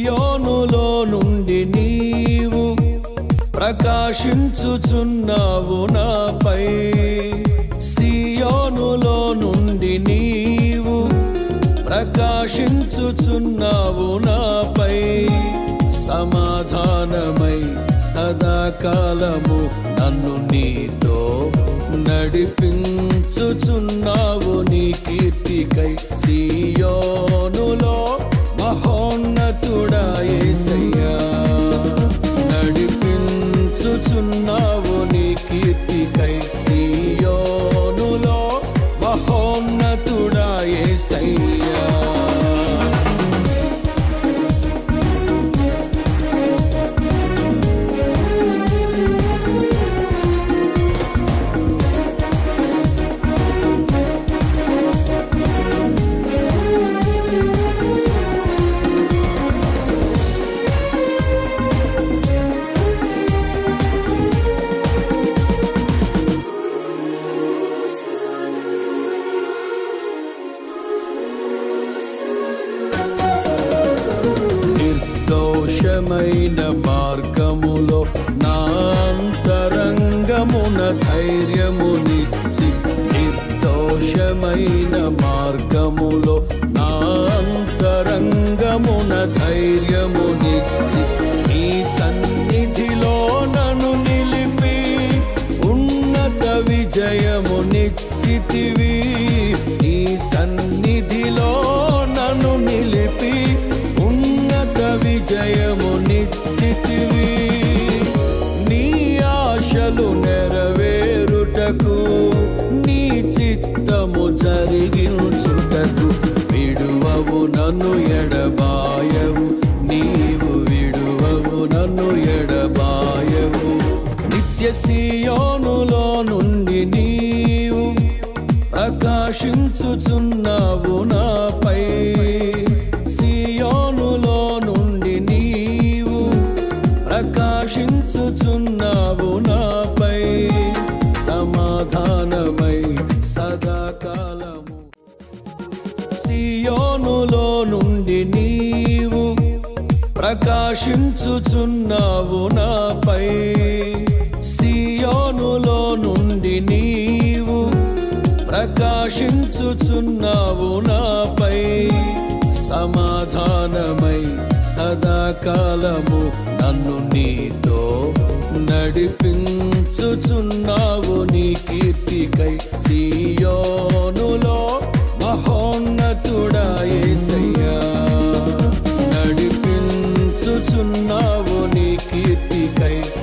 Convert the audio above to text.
సియోనులో నుండి నీవు ప్రకాశించుచున్నావు నాపై సియోనులో నుండి నీవు ప్రకాశించుచున్నావు నాపై సమాధానమై సదాకాలము నన్ను నీతో నడిపించుచున్నావు నీ కీర్తికై సియోనులో మహోన్నతుడా యేసయ్యా నడిపించుచున్నావు నీ కీర్తికై సియోనులో మహోన్నతుడా యేసయ్యా నిర్దోషమైన మార్గములో నా అంతరంగమున ధైర్యమునిచ్చి నిర్దోషమైన మార్గములో నా అంతరంగమున ధైర్యమునిచ్చి నీ సన్నిధిలో నన్ను నిలిపి ఉన్నత విజయమునిచ్చితివి నీ సన్నిధిలో నన్ను నిలిపి ఉన్నత విజయమునిచ్చితివి నీ ఆశలు నెరవేరుటకు నీ చిత్తము జరిగించుటకు విడువవు నన్ను ఎడబాయవు నీవు విడువవు నన్ను ఎడబాయవు నిత్య సియోనులో నుండి నీవు ప్రకాశించుచున్నావు నాపై సియోనులో నుండి నీవు ప్రకాశించుచున్నావు నాపై సమాధానమై సదాకాలము సియోనులో నుండి నీవు ప్రకాశించుచున్నావు నాపై సియోనులో నుండి నీవు ప్రకాశించుచున్నావు నాపై సమాధానమై సదాకాలము నన్ను నీతో నడిపించుచున్నావు నీ కీర్తికై సియోనులో మహోన్నతుడా యేసయ్యా నడిపించుచున్నావు నీ కీర్తికై